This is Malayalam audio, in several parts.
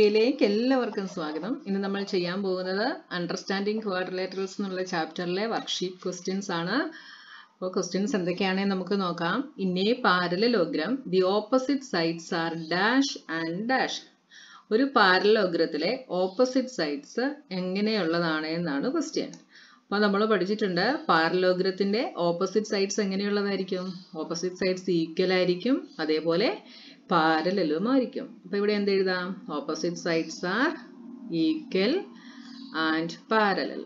വീഡിയോയിലേക്ക് എല്ലാവർക്കും സ്വാഗതം ഇന്ന് നമ്മൾ ചെയ്യാൻ പോകുന്നത് അണ്ടർസ്റ്റാൻഡിങ് ക്വാഡ്രിലേറ്ററൽസ് എന്നുള്ള ചാപ്റ്ററിലെ വർക്ക്ഷീറ്റ് ക്വസ്റ്റ്യൻസ് ആണ് അപ്പോൾ ക്വസ്റ്റ്യൻസ് എന്തൊക്കെയാണെന്ന് നമുക്ക് നോക്കാം in a parallelogram the opposite sides are dash and dash ഒരു പാരലോഗ്രത്തിലെ ഓപ്പോസിറ്റ് സൈഡ്സ് എങ്ങനെയുള്ളതാണ് എന്നാണ് ക്വസ്റ്റ്യൻ അപ്പോൾ നമ്മൾ പഠിച്ചിട്ടുണ്ട് പാരലോഗ്രത്തിന്റെ ഓപ്പോസിറ്റ് സൈഡ്സ് എങ്ങനെയുള്ളതായിരിക്കും ഓപ്പോസിറ്റ് സൈഡ്സ് ഈക്വൽ ആയിരിക്കും അതേപോലെ പാരലലും ആയിരിക്കും അപ്പൊ ഇവിടെ എന്ത് എഴുതാം opposite sides are equal and parallel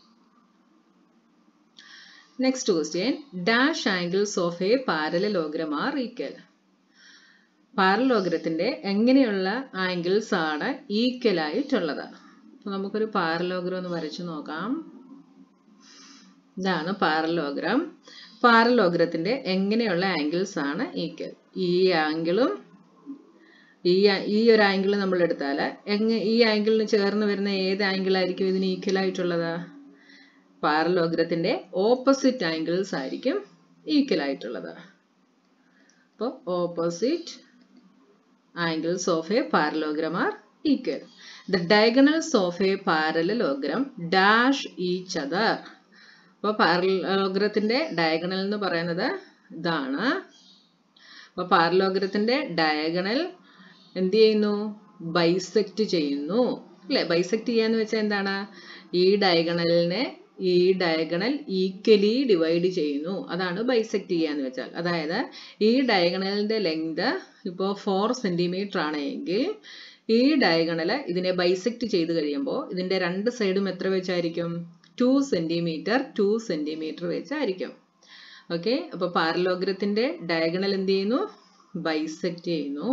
next question dash angles of a parallelogram are equal പാരലോഗ്രത്തിന്റെ എങ്ങനെയുള്ള ആംഗിൾസ് ആണ് ഈക്വൽ ആയിട്ടുള്ളത് അപ്പൊ നമുക്കൊരു പാരലോഗ്രം ഒന്ന് വരച്ചു നോക്കാം ഇതാണ് പാരലോഗ്രാം പാരലോഗ്രത്തിന്റെ എങ്ങനെയുള്ള ആംഗിൾസ് ആണ് ഈക്വൽ ഈ ആംഗിളും ഈ ഈ ഒരു ആംഗിൾ നമ്മൾ എടുത്താൽ എങ്ങ ഈ ആംഗിളിന് ചേർന്ന് വരുന്ന ഏത് ആംഗിൾ ആയിരിക്കും ഇതിന് ഈക്വൽ ആയിട്ടുള്ളത് പാരലോഗ്രത്തിന്റെ ഓപ്പോസിറ്റ് ആംഗിൾസ് ആയിരിക്കും ഈക്വൽ ആയിട്ടുള്ളത് അപ്പോൾ opposite angles of a parallelogram are equal the diagonals of a parallelogram dash each other അപ്പോൾ പാരലോഗ്രത്തിന്റെ ഡയഗണൽ എന്ന് പറയുന്നത് ഇതാണ് അപ്പോൾ പാരലോഗ്രത്തിന്റെ ഡയഗണൽ എന്ത് ചെയ്യുന്നു ബൈസെക്റ്റ് ചെയ്യുന്നു അല്ലെ ബൈസെക്റ്റ് ചെയ്യാന്ന് വെച്ചാൽ എന്താണ് ഈ ഡയഗണലിനെ ഈ ഡയഗണൽ ഈക്വലി ഡിവൈഡ് ചെയ്യുന്നു അതാണ് ബൈസെക്റ്റ് ചെയ്യാന്ന് വെച്ചാൽ അതായത് ഈ ഡയഗണലിന്റെ ലെങ്ത് ഇപ്പോൾ ഫോർ സെന്റിമീറ്റർ ആണെങ്കിൽ ഈ ഡയഗണൽ ഇതിനെ ബൈസെക്റ്റ് ചെയ്ത് കഴിയുമ്പോൾ ഇതിന്റെ രണ്ട് സൈഡും എത്ര വെച്ചായിരിക്കും ടു സെന്റിമീറ്റർ ടു സെന്റിമീറ്റർ വെച്ചായിരിക്കും ഓക്കെ അപ്പൊ പാരലോഗ്രത്തിന്റെ ഡയഗണൽ എന്ത് ചെയ്യുന്നു ബൈസെക്റ്റ് ചെയ്യുന്നു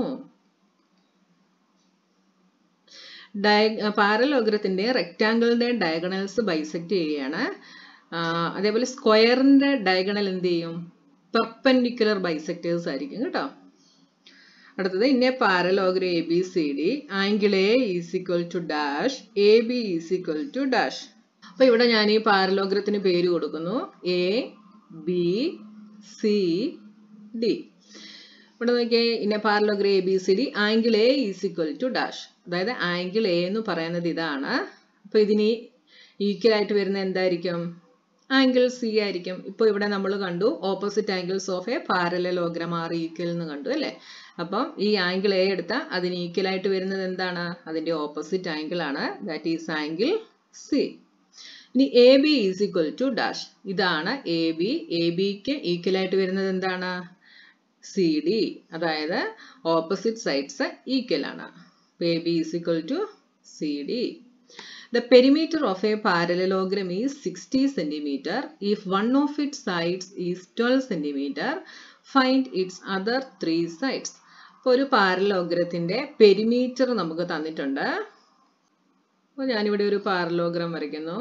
പാരലോഗ്രത്തിന്റെ റെക്റ്റാങ്കിളിന്റെ ഡയഗണൽസ് ബൈസെക്റ്റ് ചെയ്യുകയാണ് അതേപോലെ സ്ക്വയറിന്റെ ഡയഗണൽ എന്ത് ചെയ്യും പെർപെൻഡിക്കുലർ ബൈസെക്ടേഴ്സ് ആയിരിക്കും കേട്ടോ അടുത്തത് ഇന്നെ parallelogram A B C D angle A is equal to dash A B is equal to dash അപ്പൊ ഇവിടെ ഞാൻ ഈ പാരലോഗ്രത്തിന് പേര് കൊടുക്കുന്നു എ ബി സി ഡി ഇവിടെ നോക്കിയേ ഇന്ന parallelogram A B C D angle A is equal to dash അതായത് ആംഗിൾ എ എന്ന് പറയുന്നത് ഇതാണ് അപ്പൊ ഇതിന് ഈക്വൽ ആയിട്ട് വരുന്ന എന്തായിരിക്കും ആംഗിൾ സി ആയിരിക്കും ഇപ്പൊ ഇവിടെ നമ്മൾ കണ്ടു opposite angles of a parallelogram are equal എന്ന് കണ്ടു അല്ലേ അപ്പം ഈ ആംഗിൾ എ എടുത്താൽ അതിന് ഈക്വൽ ആയിട്ട് വരുന്നത് എന്താണ് അതിന്റെ ഓപ്പോസിറ്റ് ആംഗിൾ ആണ് ദാറ്റ് ഈസ് ആംഗിൾ സി ഇനി A B is equal to dash ഇതാണ് എ ബി എ ബിക്ക് ഈക്വൽ ആയിട്ട് വരുന്നത് എന്താണ് സി ഡി അതായത് ഓപ്പോസിറ്റ് സൈഡ്സ് ഈക്വൽ ആണ് A B is equal to C D The perimeter of a parallelogram is 60 cm if one of its sides is 12 cm. Find its other three sides. അപ്പോൾ ഒരു പാരലോഗ്രത്തിന്റെ പെരിമീറ്റർ നമുക്ക് തന്നിട്ടുണ്ട് അപ്പോൾ ഞാനിവിടെ ഒരു പാരലോഗ്രാം വരയ്ക്കുന്നു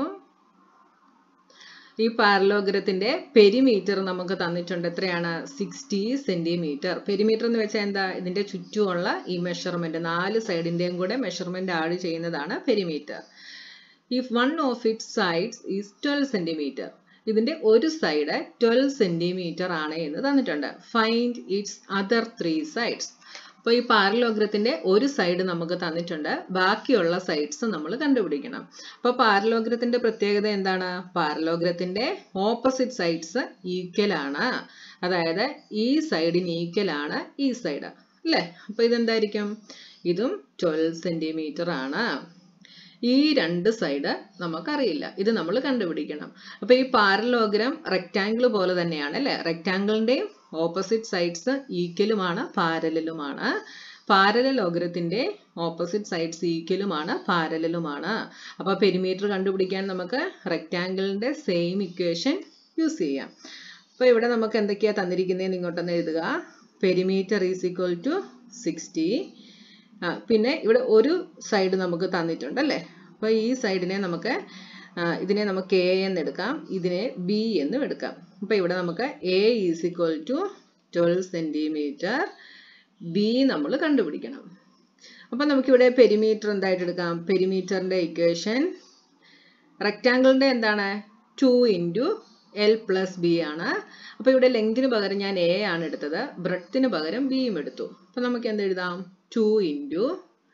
ഈ പാരലോഗ്രത്തിന്റെ പെരിമീറ്റർ നമുക്ക് തന്നിട്ടുണ്ട് എത്രയാണ് സിക്സ്റ്റി സെന്റിമീറ്റർ പെരിമീറ്റർ എന്ന് വെച്ചാൽ എന്താ ഇതിന്റെ ചുറ്റുമുള്ള ഈ മെഷർമെന്റ് നാല് സൈഡിന്റെയും കൂടെ മെഷർമെന്റ് ആഡ് ചെയ്യുന്നതാണ് perimeter if one of it sides is twelve centimetre ഇതിന്റെ ഒരു സൈഡ് ട്വൽവ് സെന്റിമീറ്റർ ആണ് എന്ന് തന്നിട്ടുണ്ട് find its other three sides അപ്പോൾ ഈ പാരലോഗ്രത്തിന്റെ ഒരു സൈഡ് നമുക്ക് തന്നിട്ടുണ്ട് ബാക്കിയുള്ള സൈഡ്സ് നമ്മൾ കണ്ടുപിടിക്കണം അപ്പോൾ പാരലോഗ്രത്തിന്റെ പ്രത്യേകത എന്താണ് പാരലോഗ്രത്തിന്റെ ഓപ്പോസിറ്റ് സൈഡ്സ് ഈക്വൽ ആണ് അതായത് ഈ സൈഡിന് ഈക്വൽ ആണ് ഈ സൈഡ് അല്ലേ അപ്പൊ ഇതെന്തായിരിക്കും ഇതും ട്വൽവ് സെന്റിമീറ്റർ ആണ് ഈ രണ്ട് സൈഡ് നമുക്കറിയില്ല ഇത് നമ്മൾ കണ്ടുപിടിക്കണം അപ്പൊ ഈ പാരലോഗ്രാം റെക്റ്റാങ്കിൾ പോലെ തന്നെയാണ് അല്ലെ റെക്റ്റാങ്കിളിന്റെയും ഓപ്പോസിറ്റ് സൈഡ്സ് ഈക്വലുമാണ് പാരലലുമാണ് പാരലോഗ്രത്തിന്റെ ഓപ്പോസിറ്റ് സൈഡ്സ് ഈക്വലുമാണ് പാരലലുമാണ് അപ്പൊ പെരിമീറ്റർ കണ്ടുപിടിക്കാൻ നമുക്ക് റെക്റ്റാങ്കിളിന്റെ സെയിം ഇക്വേഷൻ യൂസ് ചെയ്യാം അപ്പൊ ഇവിടെ നമുക്ക് എന്തൊക്കെയാ തന്നിരിക്കുന്നതെന്ന് ഇങ്ങോട്ടൊന്ന് എഴുതുക perimeter is equal to sixty പിന്നെ ഇവിടെ ഒരു സൈഡ് നമുക്ക് തന്നിട്ടുണ്ട് അല്ലേ അപ്പോൾ ഈ സൈഡിനെ നമുക്ക് ഇതിനെ നമുക്ക് എ എന്ന് എടുക്കാം ഇതിനെ ബി എന്നും എടുക്കാം അപ്പോൾ ഇവിടെ നമുക്ക് A is equal to twelve centimetre B നമ്മൾ കണ്ടുപിടിക്കണം അപ്പം നമുക്കിവിടെ പെരിമീറ്റർ എന്തായിട്ട് എടുക്കാം പെരിമീറ്ററിൻ്റെ ഇക്വേഷൻ റെക്റ്റാങ്കിളിൻ്റെ എന്താണ് two into L plus B ആണ് അപ്പോൾ ഇവിടെ ലെങ്തിന് പകരം ഞാൻ എ ആണ് എടുത്തത് ബ്രെഡത്തിന് പകരം ബിയും എടുത്തു അപ്പോൾ നമുക്ക് എന്ത് എഴുതാം two into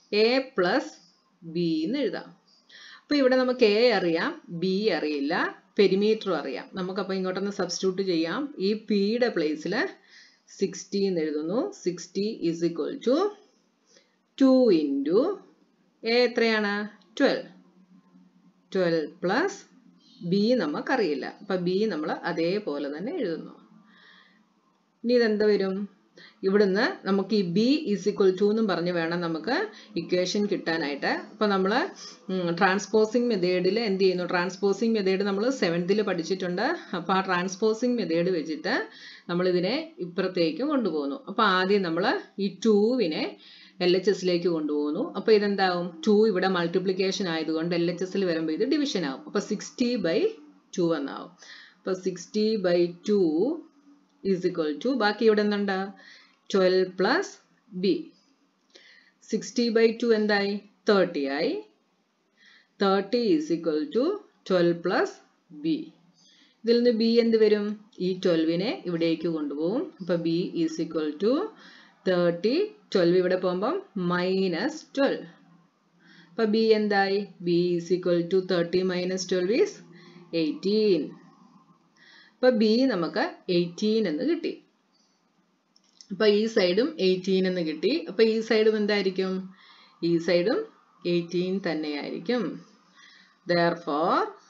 A plus B എന്ന് എഴുതാം അപ്പോൾ ഇവിടെ നമുക്ക് എ അറിയാം ബി അറിയില്ല പെരിമീറ്ററും അറിയാം നമുക്കപ്പോൾ ഇങ്ങോട്ടൊന്ന് സബ്സ്റ്റിറ്റ്യൂട്ട് ചെയ്യാം ഈ പിയുടെ പ്ലേസിൽ സിക്സ്റ്റി എന്ന് എഴുതുന്നു sixty is equal to two into A എത്രയാണ് ട്വൽവ് ട്വൽവ് പ്ലസ് ബി നമുക്കറിയില്ല അപ്പം ബി നമ്മൾ അതേപോലെ തന്നെ എഴുതുന്നു ഇനി ഇതെന്ത് വരും ഇവിടുന്ന് നമുക്ക് ഈ ബി ഈസ് ഇക്വൽ ടു എന്നും പറഞ്ഞ് വേണം നമുക്ക് ഇക്വേഷൻ കിട്ടാനായിട്ട് അപ്പോൾ നമ്മൾ ട്രാൻസ്പോസിങ് മെത്തേഡിൽ എന്ത് ചെയ്യുന്നു ട്രാൻസ്പോസിങ് മെത്തേഡ് നമ്മൾ സെവൻത്തിൽ പഠിച്ചിട്ടുണ്ട് അപ്പോൾ ആ ട്രാൻസ്പോസിങ് മെത്തേഡ് വെച്ചിട്ട് നമ്മൾ ഇതിനെ ഇപ്പുറത്തേക്ക് കൊണ്ടുപോകുന്നു അപ്പോൾ ആദ്യം നമ്മൾ ഈ ടൂവിനെ എൽ എച്ച് എസിലേക്ക് കൊണ്ടുപോകുന്നു അപ്പോൾ ഇതെന്താവും ടു ഇവിടെ മൾട്ടിപ്ലിക്കേഷൻ ആയതുകൊണ്ട് എൽ എച്ച് എസിൽ വരുമ്പോൾ ഇത് ഡിവിഷൻ ആവും അപ്പോൾ സിക്സ്റ്റി ബൈ ടു എന്നാവും അപ്പോൾ sixty by two is equal to ബാക്കി ഇവിടെ എന്തുണ്ട് twelve plus B sixty by two എന്തായി തേർട്ടി ആയി thirty is equal to twelve plus B ഇതിൽ നിന്ന് ബി എന്ത് വരും ഈ ട്വൽവിനെ ഇവിടേക്ക് കൊണ്ടുപോകും അപ്പോൾ B is equal to thirty twelve ഇവിടെ പോകുമ്പം മൈനസ് ട്വൽവ് അപ്പോൾ ബി എന്തായി B is equal to thirty minus twelve is eighteen അപ്പോൾ ബി നമുക്ക് എയ്റ്റീൻ എന്ന് കിട്ടി അപ്പോൾ ഈ സൈഡും എയ്റ്റീൻ എന്ന് കിട്ടി അപ്പോൾ ഈ സൈഡും എന്തായിരിക്കും ഈ സൈഡും എയ്റ്റീൻ തന്നെയായിരിക്കും therefore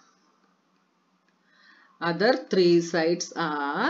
other three sides are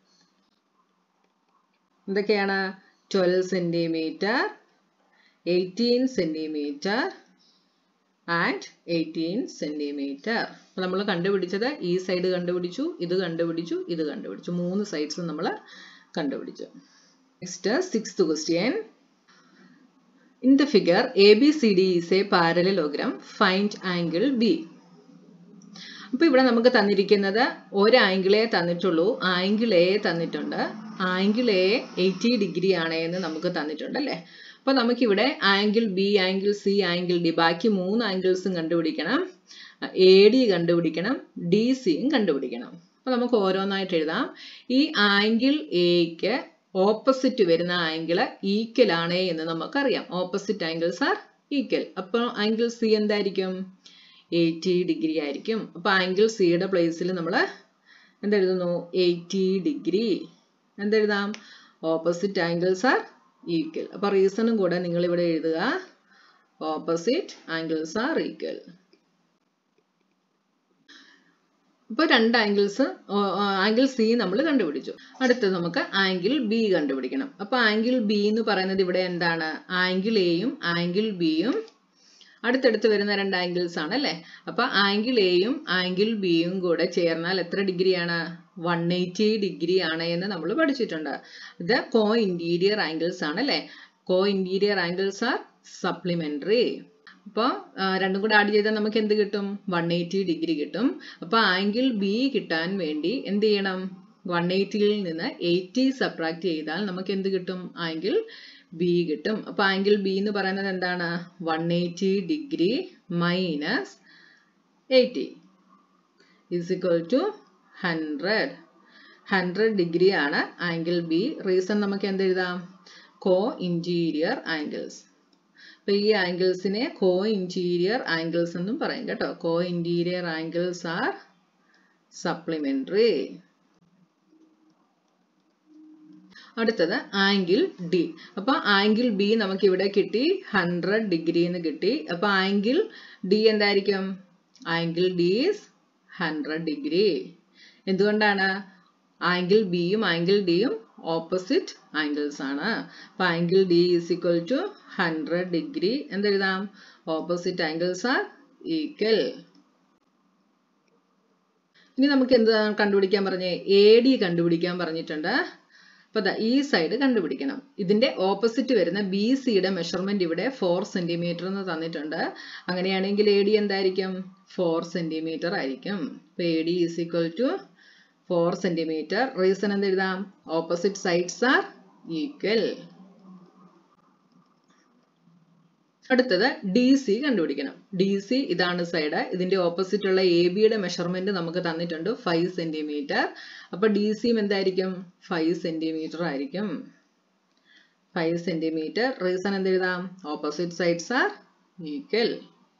എന്തൊക്കെയാണ് twelve centimetre eighteen centimetre and eighteen centimetre അപ്പോൾ നമ്മൾ കണ്ടുപിടിച്ചത് ഈ സൈഡ് കണ്ടുപിടിച്ചു ഇത് കണ്ടുപിടിച്ചു ഇത് കണ്ടുപിടിച്ചു മൂന്ന് സൈഡ്സ് നമ്മൾ കണ്ടുപിടിച്ചു next sixth question in the figure A B C D is a parallelogram find angle B അപ്പോൾ ഇവിടെ നമുക്ക് തന്നിരിക്കുന്നത് ഒരു ആംഗിളേ തന്നിട്ടുള്ളൂ ആംഗിൾ എ തന്നിട്ടുണ്ട് ആംഗിൾ എ എയ്റ്റി ഡിഗ്രി ആണ് എന്ന് നമുക്ക് തന്നിട്ടുണ്ട് അല്ലേ അപ്പോൾ നമുക്കിവിടെ angle B angle C angle D ബാക്കി മൂന്ന് ആംഗിൾസും കണ്ടുപിടിക്കണം എ ഡി കണ്ടുപിടിക്കണം ഡി സിയും കണ്ടുപിടിക്കണം അപ്പോൾ നമുക്ക് ഓരോന്നായിട്ട് എഴുതാം ഈ ആംഗിൾ എക്ക് ഓപ്പോസിറ്റ് വരുന്ന ആംഗിള് ഈക്വൽ ആണ് എന്ന് നമുക്കറിയാം ഓപ്പോസിറ്റ് ആംഗിൾസ് ആർ ഈക്വൽ അപ്പോൾ ആംഗിൾ സി എന്തായിരിക്കും എയ്റ്റി ഡിഗ്രി ആയിരിക്കും അപ്പോൾ ആംഗിൾ സിയുടെ പ്ലേസിൽ നമ്മൾ എന്തെഴുതുന്നു എയ്റ്റി ഡിഗ്രി എന്തെഴുതാം ഓപ്പോസിറ്റ് ആംഗിൾസ് ആർ ഈക്വൽ അപ്പോൾ റീസണും കൂടെ നിങ്ങൾ ഇവിടെ എഴുതുക ഓപ്പോസിറ്റ് ആംഗിൾസ് ആർ ഈക്വൽ ഇപ്പോൾ രണ്ട് ആംഗിൾസ് ആംഗിൾ സി നമ്മൾ കണ്ടുപിടിച്ചു അടുത്തത് നമുക്ക് ആംഗിൾ ബി കണ്ടുപിടിക്കണം അപ്പോൾ ആംഗിൾ ബി എന്ന് പറയുന്നത് ഇവിടെ എന്താണ് ആംഗിൾ എയും ആംഗിൾ ബിയും അടുത്തടുത്ത് വരുന്ന രണ്ട് ആംഗിൾസ് ആണ് അല്ലേ അപ്പൊ ആംഗിൾ എയും ആംഗിൾ ബിയും കൂടെ ചേർന്നാൽ എത്ര ഡിഗ്രിയാണ് വൺ എയ്റ്റി ഡിഗ്രി ആണ് എന്ന് നമ്മൾ പഠിച്ചിട്ടുണ്ട് ഇത് കോ ഇന്റീരിയർ ആംഗിൾസ് ആണ് അല്ലേ co interior angles are supplementary അപ്പോൾ രണ്ടും കൂടെ ആഡ് ചെയ്താൽ നമുക്ക് എന്ത് കിട്ടും വൺ എയ്റ്റി ഡിഗ്രി കിട്ടും അപ്പോൾ ആംഗിൾ ബി കിട്ടാൻ വേണ്ടി എന്ത് ചെയ്യണം വൺ എയ്റ്റിയിൽ നിന്ന് എയ്റ്റി സബ്ട്രാക്ട് ചെയ്താൽ നമുക്ക് എന്ത് കിട്ടും ആംഗിൾ ബി കിട്ടും അപ്പോൾ ആംഗിൾ ബി എന്ന് പറയുന്നത് എന്താണ് one eighty degree minus eighty is equal to hundred hundred degree ആണ് ആംഗിൾ ബി റീസൺ നമുക്ക് എന്ത് എഴുതാം കോ ഇന്റീരിയർ ആംഗിൾസ് അപ്പോൾ ഈ ആംഗിൾസിനെ കോ ഇന്റീരിയർ ആംഗിൾസ് എന്നും പറയും കേട്ടോ co interior angles are supplementary അടുത്തത് ആംഗിൾ ഡി അപ്പൊ ആംഗിൾ ബി നമുക്ക് ഇവിടെ കിട്ടി ഹൺഡ്രഡ് ഡിഗ്രി എന്ന് കിട്ടി അപ്പൊ ആംഗിൾ ഡി എന്തായിരിക്കും angle D is hundred degree എന്തുകൊണ്ടാണ് ആംഗിൾ ബിയും ആംഗിൾ ഡിയും ഓപ്പോസിറ്റ് ആംഗിൾസ് ആണ് അപ്പൊ angle D is equal to hundred degree എന്തെഴുതാം ഓപ്പോസിറ്റ് ആംഗിൾസ് ആർ ഈക്വൽ ഇനി നമുക്ക് എന്ത് കണ്ടുപിടിക്കാൻ പറഞ്ഞേ എ ഡി കണ്ടുപിടിക്കാൻ പറഞ്ഞിട്ടുണ്ട് അപ്പൊ ദാ ഈ സൈഡ് കണ്ടുപിടിക്കണം ഇതിന്റെ ഓപ്പോസിറ്റ് വരുന്ന ബി സിയുടെ മെഷർമെന്റ് ഇവിടെ ഫോർ സെന്റിമീറ്റർ എന്ന് തന്നിട്ടുണ്ട് അങ്ങനെയാണെങ്കിൽ എ ഡി എന്തായിരിക്കും ഫോർ സെന്റിമീറ്റർ ആയിരിക്കും അപ്പൊ A D is equal to four centimetre reason എന്ത് എഴുതാം ഓപ്പോസിറ്റ് സൈഡ്സ് ആർ ഈക്വൽ അടുത്തത് ഡി സി കണ്ടുപിടിക്കണം ഡി സി ഇതാണ് സൈഡ് ഇതിന്റെ ഓപ്പോസിറ്റ് ഉള്ള എ ബിയുടെ മെഷർമെന്റ് നമുക്ക് തന്നിട്ടുണ്ട് ഫൈവ് സെന്റിമീറ്റർ അപ്പൊ ഡി സിയും എന്തായിരിക്കും ഫൈവ് സെന്റിമീറ്റർ ആയിരിക്കും ഫൈവ് സെന്റിമീറ്റർ റീസൺ എന്ത് എഴുതാം opposite sides are equal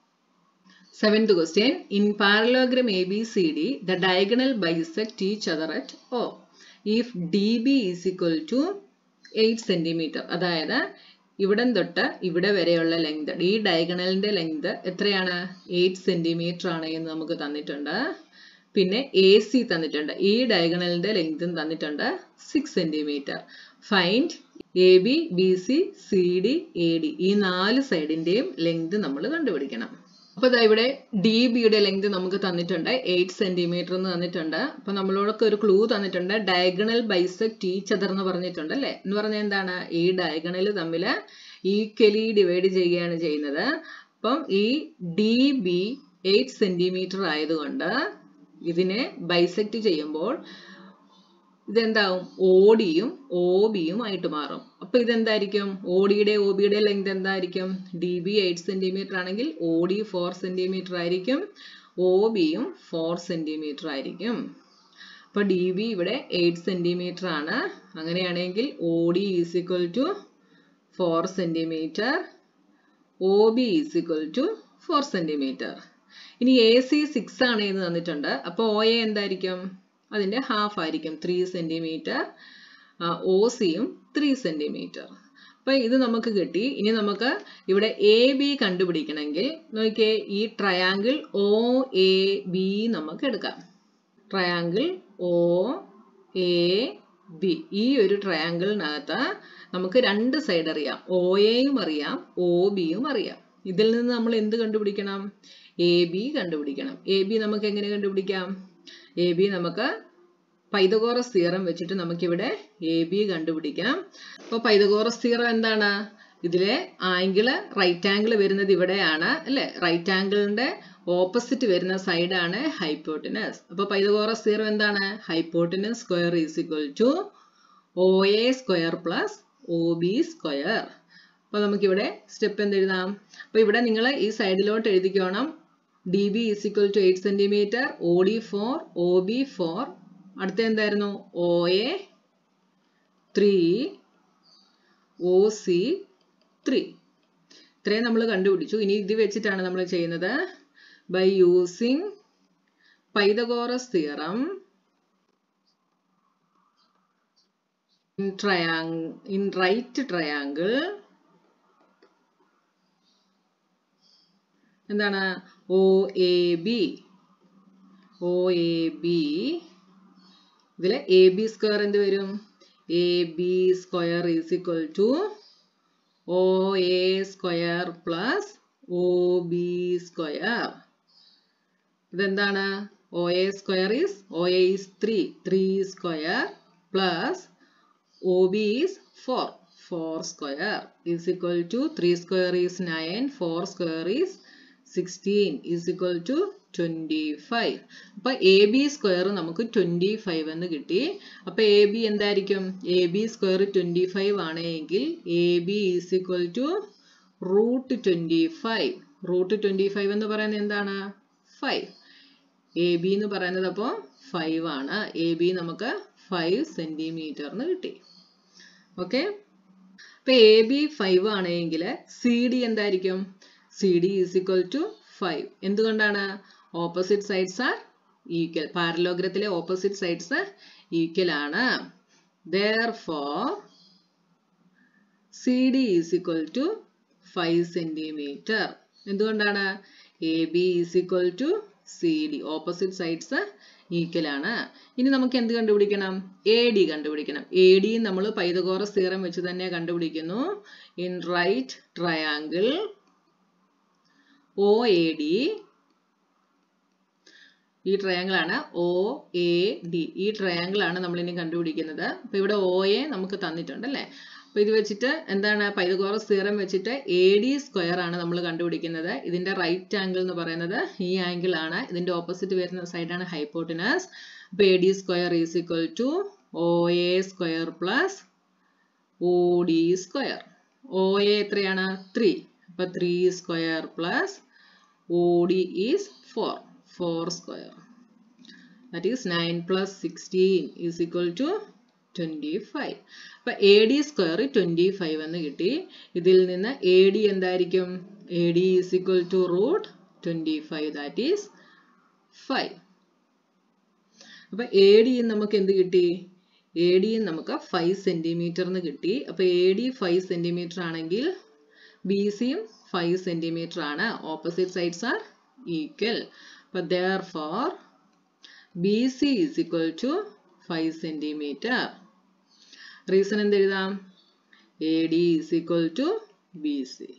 seventh question in parallelogram A B C D the diagonal bisect each other at O if D B is equal to eight centimetre അതായത് ഇവിടം തൊട്ട് ഇവിടെ വരെയുള്ള ലെങ്ത് ഈ ഡയഗണലിന്റെ ലെങ്ത് എത്രയാണ് എയ്റ്റ് സെന്റിമീറ്റർ ആണ് എന്ന് നമുക്ക് തന്നിട്ടുണ്ട് പിന്നെ എ സി തന്നിട്ടുണ്ട് ഈ ഡയഗണലിന്റെ ലെങ്തും തന്നിട്ടുണ്ട് six centimetre find A B B C C D A D ഈ നാല് സൈഡിന്റെയും ലെങ്ത് നമ്മൾ കണ്ടുപിടിക്കണം അപ്പൊ ഇതാ ഇവിടെ ഡി ബിയുടെ ലെങ്ത് നമുക്ക് തന്നിട്ടുണ്ട് എയ്റ്റ് സെന്റിമീറ്റർ എന്ന് തന്നിട്ടുണ്ട് അപ്പൊ നമ്മളോടൊക്കെ ഒരു ക്ലൂ തന്നിട്ടുണ്ട് ഡയഗണൽ ബൈസെക്ട് ഈച്ച് അതർ എന്ന് പറഞ്ഞിട്ടുണ്ട് അല്ലെ എന്ന് പറഞ്ഞാൽ എന്താണ് ഈ ഡയഗണൽ തമ്മിൽ ഈക്വലി ഡിവൈഡ് ചെയ്യുകയാണ് ചെയ്യുന്നത് അപ്പം ഈ ഡി ബി എയ്റ്റ് സെന്റിമീറ്റർ ആയതുകൊണ്ട് ഇതിനെ ബൈസെക്ട് ചെയ്യുമ്പോൾ ഇതെന്താവും ഓഡിയും ഓബിയും ആയിട്ട് മാറും അപ്പൊ ഇതെന്തായിരിക്കും ഓഡിയുടെ ഓബിയുടെ ലെങ്ത് എന്തായിരിക്കും ഡി ബി എയ്റ്റ് സെന്റിമീറ്റർ ആണെങ്കിൽ ഓഡി ഫോർ സെന്റിമീറ്റർ ആയിരിക്കും ഓബിയും ഫോർ സെന്റിമീറ്റർ ആയിരിക്കും അപ്പൊ ഡി ബി ഇവിടെ എയ്റ്റ് സെന്റിമീറ്റർ ആണ് അങ്ങനെയാണെങ്കിൽ O D is equal to four centimetre O B is equal to four centimetre ഇനി എ സി സിക്സ് ആണ് എന്ന് തന്നിട്ടുണ്ട് അപ്പോൾ ഒ എ എന്തായിരിക്കും അതിന്റെ ഹാഫ് ആയിരിക്കും ത്രീ സെന്റിമീറ്റർ ഒ സിയും ത്രീ സെന്റിമീറ്റർ അപ്പൊ ഇത് നമുക്ക് കിട്ടി ഇനി നമുക്ക് ഇവിടെ എ ബി കണ്ടുപിടിക്കണമെങ്കിൽ നോക്കിയേ ഈ ട്രയാങ്കിൾ ഒ എ ബി നമുക്ക് എടുക്കാം ട്രയാങ്കിൾ ഒ എ ബി ഈ ഒരു ട്രയാങ്കിളിനകത്ത് നമുക്ക് രണ്ട് സൈഡ് അറിയാം ഒ എയും അറിയാം ഒ ബിയും അറിയാം ഇതിൽ നിന്ന് നമ്മൾ എന്ത് കണ്ടുപിടിക്കണം എ ബി കണ്ടുപിടിക്കണം എ ബി നമുക്ക് എങ്ങനെ കണ്ടുപിടിക്കാം എ ബി നമുക്ക് പൈതഗോറസ് തിയറം വെച്ചിട്ട് നമുക്കിവിടെ എ ബി കണ്ടുപിടിക്കാം അപ്പോൾ പൈതഗോറസ് തിയറം എന്താണ് ഇതിലെ ആംഗിള് റൈറ്റ് ആംഗിൾ വരുന്നത് ഇവിടെയാണ് അല്ലെ റൈറ്റ് ആംഗിളിന്റെ ഓപ്പോസിറ്റ് വരുന്ന സൈഡാണ് ഹൈപ്പോട്ടിനസ് അപ്പൊ പൈതഗോറസ് തിയറം എന്താണ് hypotenuse square is equal to O A square plus O B square അപ്പൊ നമുക്കിവിടെ സ്റ്റെപ്പ് എന്ത് എഴുതാം അപ്പൊ ഇവിടെ നിങ്ങൾ ഈ സൈഡിലോട്ട് എഴുതിക്കോണം D B is equal to eight centimetre O D four O B four അടുത്ത എന്തായിരുന്നു O A three O C three ഇത്രയും നമ്മൾ കണ്ടുപിടിച്ചു ഇനി ഇത് വെച്ചിട്ടാണ് നമ്മൾ ചെയ്യുന്നത് by using Pythagoras theorem in triangle in right triangle എന്താണ് O A B O A B ഇതിൽ എ ബി സ്ക്വയർ എന്ത് വരും A B square is equal to O A square plus O B square ഇതെന്താണ് O A square is O A is three three square plus OB is 4. 4 square is equal to 3 square is 9. 4 square is 16 is equal to 25. അപ്പൊ എ ബി സ്ക്വയർ നമുക്ക് ട്വന്റി ഫൈവ് എന്ന് കിട്ടി അപ്പൊ എ ബി എന്തായിരിക്കും A B square twenty five ആണെങ്കിൽ A B is equal to root twenty five root twenty five എന്ന് പറയുന്നത് എന്താണ് ഫൈവ് എ ബി എന്ന് പറയുന്നത് അപ്പോൾ ഫൈവ് ആണ് എ ബി നമുക്ക് ഫൈവ് സെന്റിമീറ്ററിന് കിട്ടി ഓക്കെ അപ്പൊ എ ബി ഫൈവ് ആണെങ്കിൽ സി ഡി എന്തായിരിക്കും C D is equal to five എന്തുകൊണ്ടാണ് ഓപ്പോസിറ്റ് സൈഡ്സ് ആർ ഈക്വൽ പാരലോഗ്രത്തിലെ ഓപ്പോസിറ്റ് സൈഡ്സ് ഈക്വൽ ആണ് therefore C D is equal to five centimetre എന്തുകൊണ്ടാണ് A B is equal to C D opposite sides equal ആണ് ഇനി നമുക്ക് എന്ത് കണ്ടുപിടിക്കണം എ ഡി കണ്ടുപിടിക്കണം എ ഡി നമ്മൾ പൈതഗോറസ് തിയറം വെച്ച് തന്നെ കണ്ടുപിടിക്കുന്നു in right triangle O A D ഈ ട്രയാങ്കിൾ ആണ് ഒ എ ഡി ഈ ട്രയാങ്കിൾ ആണ് നമ്മൾ ഇനി കണ്ടുപിടിക്കുന്നത് അപ്പൊ ഇവിടെ ഒ എ നമുക്ക് തന്നിട്ടുണ്ട് അല്ലേ അപ്പൊ ഇത് വെച്ചിട്ട് എന്താണ് പൈതഗോറസ് തിയറം വെച്ചിട്ട് എ ഡി സ്ക്വയർ ആണ് നമ്മൾ കണ്ടുപിടിക്കുന്നത് ഇതിന്റെ റൈറ്റ് ആംഗിൾ എന്ന് പറയുന്നത് ഈ ആംഗിൾ ആണ് ഇതിന്റെ ഓപ്പോസിറ്റ് വരുന്ന സൈഡാണ് ഹൈപ്പോട്ടിനസ് അപ്പൊ A D square is equal to O A square plus O D square O A എത്രയാണ് ത്രീ അപ്പൊ three square plus O D is four four square that is 9 plus 16 is equal to twenty five അപ്പൊ A D square twenty five എന്ന് കിട്ടി ഇതിൽ നിന്ന് എ ഡി എന്തായിരിക്കും A D is equal to root twenty five that is five അപ്പൊ എ ഡി നമുക്ക് എന്ത് കിട്ടി എ ഡി നമുക്ക് ഫൈവ് സെന്റിമീറ്റർ എന്ന് കിട്ടി അപ്പൊ എ ഡി ഫൈവ് സെന്റിമീറ്റർ ആണെങ്കിൽ ബി സിയും ഫൈവ് സെന്റിമീറ്റർ ആണ് ഓപ്പോസിറ്റ് സൈഡ്സ് ആർ ഈക്വൽ അപ്പൊ therefore B C is equal to five centimetre reason എന്ത് എഴുതാം A D is equal to B C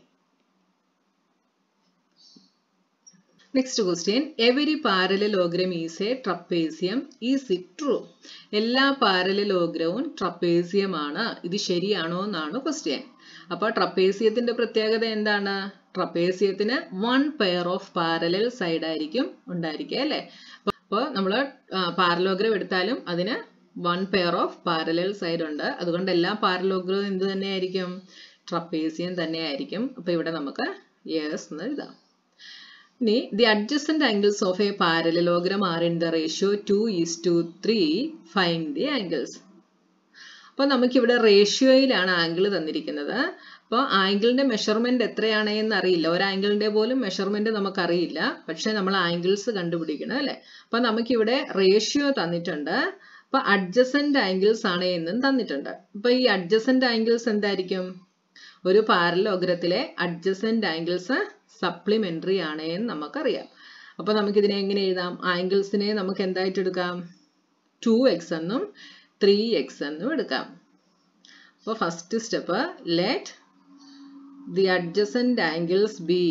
next question every parallelogram is a trapezium is it true എല്ലാ പാരലലോഗ്രവും ട്രപ്പേസിയം ആണ് ഇത് ശരിയാണോ എന്നാണ് ക്വസ്റ്റ്യൻ അപ്പൊ ട്രപ്പേസിയത്തിന്റെ പ്രത്യേകത എന്താണ് ട്രപ്പേസിയത്തിന് one pair of parallel side ആയിരിക്കും ഉണ്ടായിരിക്കുക അല്ലെ അപ്പോൾ നമ്മൾ പാരലോഗ്രം എടുത്താലും അതിന് one pair of parallel side ഉണ്ട് അതുകൊണ്ട് എല്ലാ പാരലോഗ്രവും എന്ത് തന്നെയായിരിക്കും ട്രപ്പേസിയം തന്നെയായിരിക്കും അപ്പൊ ഇവിടെ നമുക്ക് യെസ് എന്ന് എഴുതാം ഇനി the adjacent angles of a parallelogram are in the ratio two is to three find the angles അപ്പോൾ നമുക്കിവിടെ റേഷ്യോയിലാണ് ആംഗിൾ തന്നിരിക്കുന്നത് അപ്പോൾ ആംഗിളിന്റെ മെഷർമെന്റ് എത്രയാണ് എന്ന് അറിയില്ല ഒരു ആംഗിളിന്റെ പോലും മെഷർമെന്റ് നമുക്കറിയില്ല പക്ഷെ നമ്മൾ ആംഗിൾസ് കണ്ടുപിടിക്കണം അല്ലെ അപ്പൊ നമുക്കിവിടെ റേഷ്യോ തന്നിട്ടുണ്ട് അപ്പൊ അഡ്ജസന്റ് ആംഗിൾസ് ആണ് എന്നും തന്നിട്ടുണ്ട് അപ്പൊ ഈ അഡ്ജസന്റ് ആംഗിൾസ് എന്തായിരിക്കും ഒരു പാരലോഗ്രത്തിലെ അഡ്ജസന്റ് ആംഗിൾസ് സപ്ലിമെന്ററി ആണ് എന്ന് നമുക്കറിയാം അപ്പൊ നമുക്ക് ഇതിനെ എങ്ങനെ എഴുതാം ആംഗിൾസിനെ നമുക്ക് എന്തായിട്ട് എടുക്കാം ടു എക്സ് എന്നും ത്രീ എക്സ് എന്നും എടുക്കാം അപ്പോൾ first step let the adjacent angles be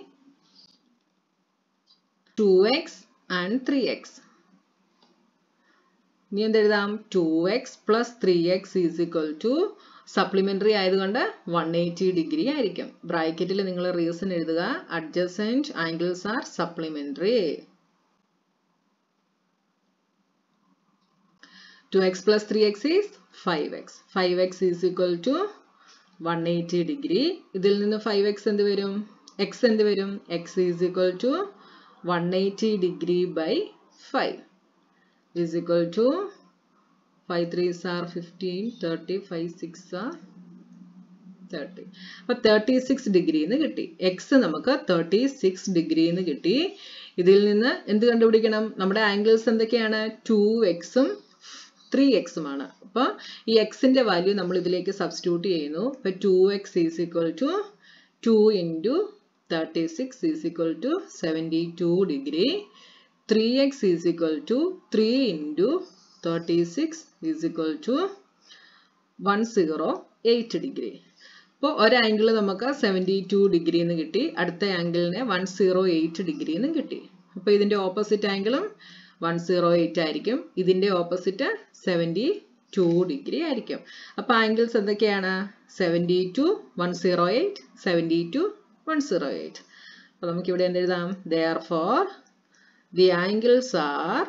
two X and three X ഇനി എന്തെഴുതാം two X plus three X is equal to supplementary ആയതുകൊണ്ട് വൺ എയ്റ്റി ഡിഗ്രി ആയിരിക്കും ബ്രാക്കറ്റിൽ നിങ്ങൾ റീസൺ എഴുതുക adjacent angles are supplementary two X plus three X is five X five X is equal to one eighty degree ഇതിൽ നിന്ന് ഫൈവ് എക്സ് എന്ത് വരും എക്സ് എന്ത് വരും X is equal to one eighty degree by five is equal to five threes are fifteen thirty five sixes are thirty അപ്പൊ തേർട്ടി സിക്സ് ഡിഗ്രി എന്ന് കിട്ടി എക്സ് നമുക്ക് തേർട്ടി സിക്സ് ഡിഗ്രി എന്ന് കിട്ടി ഇതിൽ നിന്ന് എന്ത് കണ്ടുപിടിക്കണം നമ്മുടെ ആംഗിൾസ് എന്തൊക്കെയാണ് ടു എക്സും ത്രീ എക്സുമാണ് അപ്പൊ ഈ എക്സിന്റെ വാല്യൂ നമ്മൾ ഇതിലേക്ക് സബ്സ്റ്റിറ്റ്യൂട്ട് ചെയ്യുന്നു അപ്പൊ two X is equal to two into thirty six is equal to seventy two degree three X is equal to three into thirty six is equal to one zero eight degree അപ്പോൾ ഒരു ആംഗിൾ നമുക്ക് സെവൻറ്റി ടു ഡിഗ്രി എന്ന് കിട്ടി അടുത്ത ആംഗിളിന് വൺ സീറോ എയ്റ്റ് ഡിഗ്രി എന്നും കിട്ടി അപ്പോൾ ഇതിന്റെ ഓപ്പോസിറ്റ് ആംഗിളും വൺ സീറോ എയ്റ്റ് ആയിരിക്കും ഇതിന്റെ ഓപ്പോസിറ്റ് സെവൻറ്റി ടു ഡിഗ്രി ആയിരിക്കും അപ്പോൾ ആംഗിൾസ് എന്തൊക്കെയാണ് seventy two one zero eight seventy two one zero eight അപ്പോൾ നമുക്ക് ഇവിടെ എന്തെഴുതാം therefore the angles are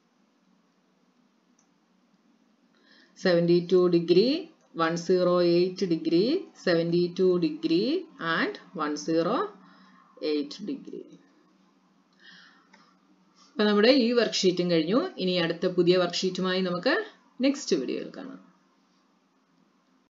72 degree 108 degree 72 degree and 108 degree അപ്പൊ നമ്മുടെ ഈ വർക്ക്ഷീറ്റും കഴിഞ്ഞു ഇനി അടുത്ത പുതിയ വർക്ക്ഷീറ്റുമായി നമുക്ക് നെക്സ്റ്റ് വീഡിയോയിൽ കാണാം